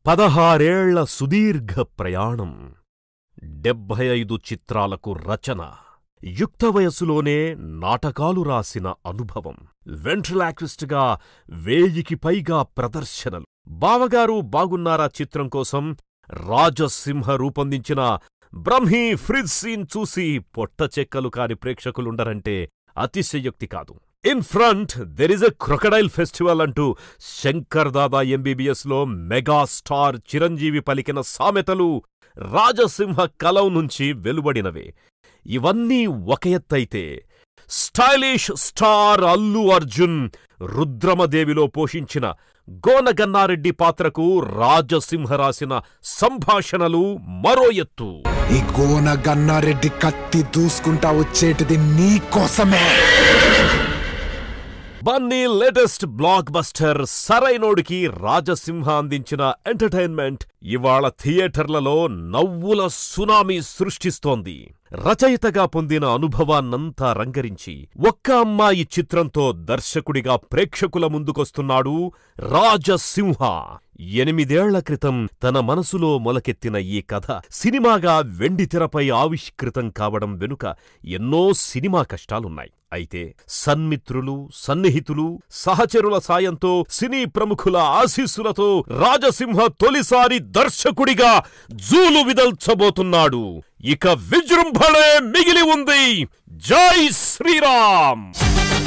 పదహారేళ్ల సుదీర్ఘ ప్రయాణం డెబ్భై ఐదు చిత్రాలకు రచన యుక్త వయసులోనే నాటకాలు రాసిన అనుభవం వెంట్రలాక్విస్ట్గా వేయికి పైగా ప్రదర్శనలు బావగారు బాగున్నారా చిత్రం కోసం రాజసింహ రూపొందించిన బ్రహ్మీ ఫ్రిజ్ సీన్ చూసి పొట్ట చెక్కలు కాని ప్రేక్షకులుండరంటే అతిశయోక్తి కాదు in front there is a crocodile festival అంటూ శంకర్ దాదా ఎంబీబీఎస్ లో మెగాస్టార్ చిరంజీవి పలికిన సామెతలు రాజసింహ కలం నుంచి వెలువడినవే ఇవన్నీ ఒక ఎత్తైతే స్టైలిష్ స్టార్ అల్లు అర్జున్ రుద్రమదేవిలో పోషించిన గోనగన్నారెడ్డి పాత్రకు రాజసింహ రాసిన సంభాషణలు మరో ఎత్తు ఈ గోన గన్నారెడ్డి కత్తి దూసుకుంటా వచ్చేటిది నీ కోసమే బన్నీ లేటెస్ట్ బ్లాక్ బస్టర్ సరైనోడికి రాజసింహ అందించిన ఎంటర్టైన్మెంట్ ఇవాళ థియేటర్లలో నవ్వుల సునామీ సృష్టిస్తోంది రచయితగా పొందిన అనుభవాన్నంతా రంగరించి ఒక్క అమ్మాయి చిత్రంతో దర్శకుడిగా ప్రేక్షకుల ముందుకొస్తున్నాడు రాజసింహ ఎనిమిదేళ్ల క్రితం తన మనసులో మొలకెత్తిన ఈ కథ సినిమాగా వెండితెరపై ఆవిష్కృతం కావడం వెనుక ఎన్నో సినిమా కష్టాలున్నాయి అయితే సన్మిత్రులు సన్నిహితులు సహచరుల సాయంతో సినీ ప్రముఖుల ఆశీస్సులతో రాజసింహ తొలిసారి దర్శకుడిగా జూలు విదల్చబోతున్నాడు ఇక విజృంభణే మిగిలి ఉంది జై శ్రీరామ్